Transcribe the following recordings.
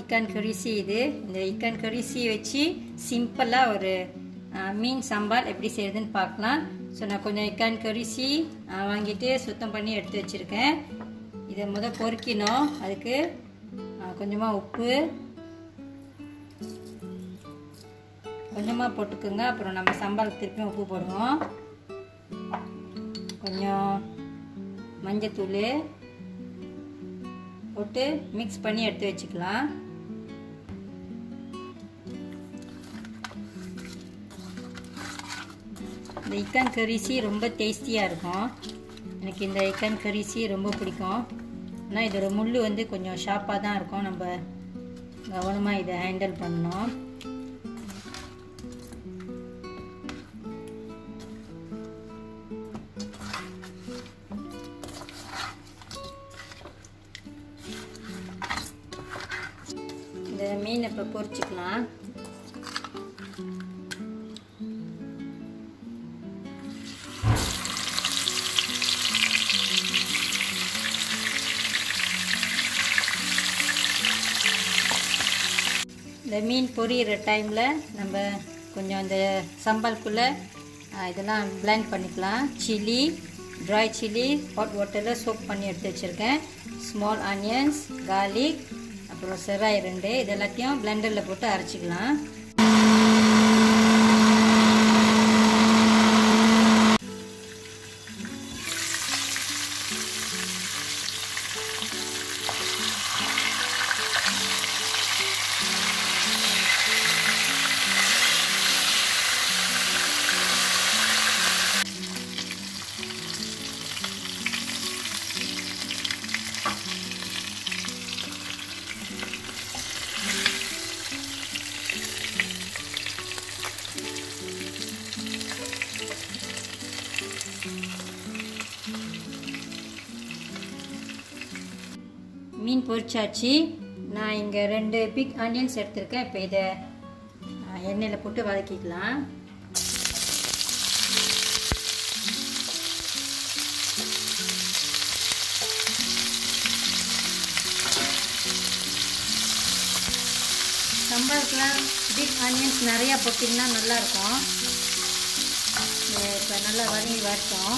icon கரிசி இது இந்த icon கரிசி வச்சு சிம்பிளாக ஒரு ஆ, மீன் சம்பால் எப்படி செய்யுதுன்னு பார்க்கலாம் ஸோ நான் கொஞ்சம் இக்கான் கரிசி ஆ, வாங்கிட்டு சுத்தம் பண்ணி எடுத்து வச்சுருக்கேன் இதை முத பொறுக்கினோம் அதுக்கு கொஞ்சமாக உப்பு கொஞ்சமாக போட்டுக்கோங்க அப்புறம் நம்ம சம்பாலுக்கு திருப்பியும் உப்பு போடுவோம் கொஞ்சம் மஞ்சத்தூள் போட்டு மிக்ஸ் பண்ணி எடுத்து வச்சுக்கலாம் இந்த இக்கான் கரிசி ரொம்ப டேஸ்டியாக இருக்கும் எனக்கு இந்த இக்கான் கரிசி ரொம்ப பிடிக்கும் ஆனால் இதோட முள் வந்து கொஞ்சம் ஷார்ப்பாக தான் இருக்கும் நம்ம கவனமாக இதை ஹேண்டில் பண்ணணும் இந்த மீன் இப்போ பொரிச்சுக்கலாம் இந்த மீன் பொரியிற டைமில் நம்ம கொஞ்சம் அந்த சம்பால்குள்ளே இதெல்லாம் பிளெண்ட் பண்ணிக்கலாம் சில்லி ட்ரை சில்லி ஹாட் வாட்டரில் சோப் பண்ணி எடுத்து வச்சுருக்கேன் ஸ்மால் ஆனியன்ஸ் garlic அப்புறம் செராய் ரெண்டு இது எல்லாத்தையும் பிளெண்டரில் போட்டு அரைச்சிக்கலாம் மீன் பொரிச்சாச்சு நான் இங்கே ரெண்டு பிக் ஆனியன்ஸ் எடுத்திருக்கேன் இப்போ இதை ஆ, எண்ணெயில் போட்டு வதக்கிக்கலாம் சம்பாருக்குலாம் பிக் ஆனியன்ஸ் நிறையா போட்டிங்கன்னா நல்லாயிருக்கும் இப்போ நல்லா வதங்கி வரட்டும்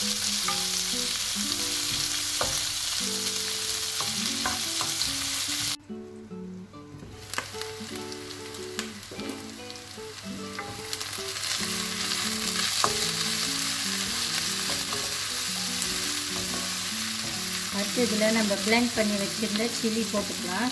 அடுத்து இதில் நம்ம பிளெண்ட் பண்ணி வச்சுருந்த சில்லி போட்டுக்கலாம்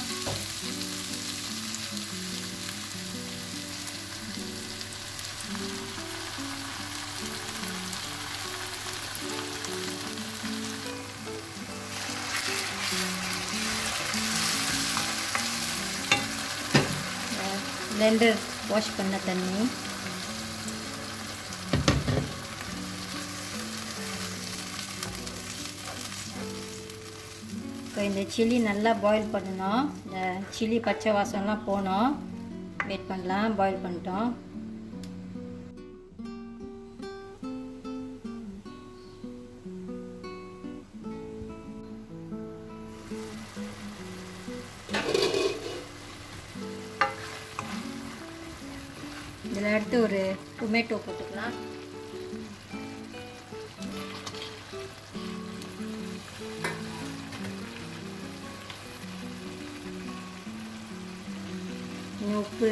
பிளெண்டர் வாஷ் பண்ண தண்ணி இப்போ இந்த சில்லி நல்லா பாயில் பண்ணணும் இந்த சில்லி பச்சை வாசம்லாம் போனோம் வெயிட் பண்ணலாம் பாயில் பண்ணிட்டோம் இதில் அடுத்து ஒரு டொமேட்டோ போட்டுக்கலாம் கொஞ்சம் உப்பு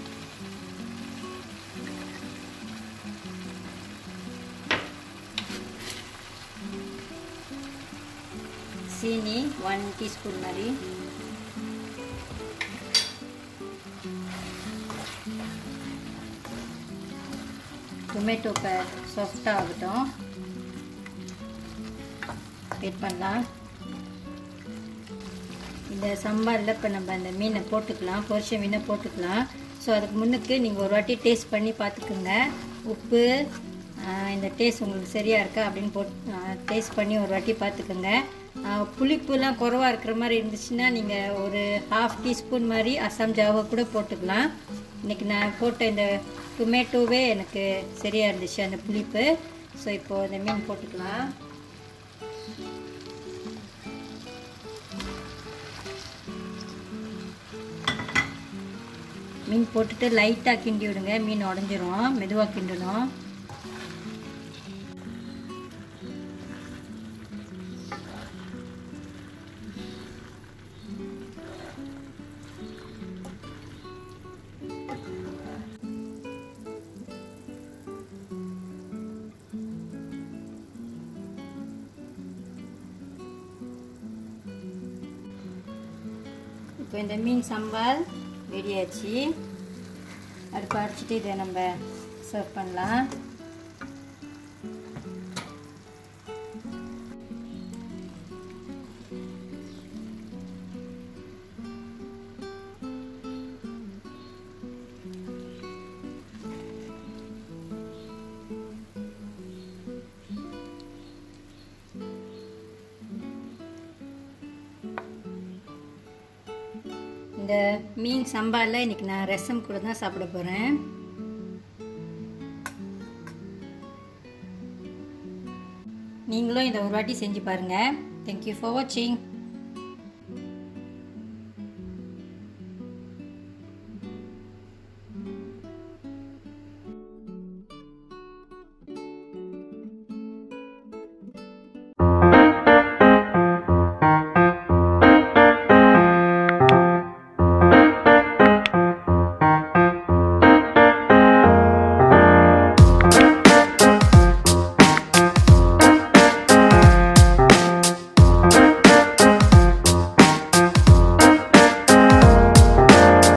சீனி ஒன் டீஸ்பூன் மாதிரி டொமேட்டோ இப்போ சாஃப்டாக ஆகட்டும் வெயிட் பண்ணலாம் இந்த சம்பாரில் இப்போ நம்ம அந்த மீனை போட்டுக்கலாம் பொரிச்ச மீனை போட்டுக்கலாம் ஸோ அதுக்கு முன்னுக்கு நீங்கள் ஒரு வாட்டி டேஸ்ட் பண்ணி பார்த்துக்குங்க உப்பு ஆஹ், இந்த டேஸ்ட் உங்களுக்கு சரியாக இருக்கா அப்படின்னு போட் டேஸ்ட் பண்ணி ஒரு வாட்டி பார்த்துக்குங்க ஆஹ், புளிப்புலாம் குறவாக இருக்கிற மாதிரி இருந்துச்சுன்னா நீங்கள் ஒரு ஹாஃப் டீஸ்பூன் மாதிரி அசாம் ஜாவை கூட போட்டுக்கலாம் இன்றைக்கி நான் போட்ட இந்த டொமேட்டோவே எனக்கு சரியாக இருந்துச்சு அந்த புளிப்பு ஸோ இப்போது இந்த மீன் போட்டுக்கலாம் மீன் போட்டுட்டு லைட்டாக கிண்டி விடுங்க மீன் உடஞ்சிரும் மெதுவாக கிண்டணும் இப்போ இந்த மீன் சாம்பார் ரெடி ஆச்சு அடுப்பு அடிச்சுட்டு இதை நம்ம சர்வ் பண்ணலாம் இந்த மீன் சம்பாலில் இன்றைக்கி நான் ரசம் கூட தான் சாப்பிட போகிறேன் நீங்களும் இதை ஒரு வாட்டி செஞ்சு பாருங்கள் தேங்க்யூ ஃபார் வாட்சிங்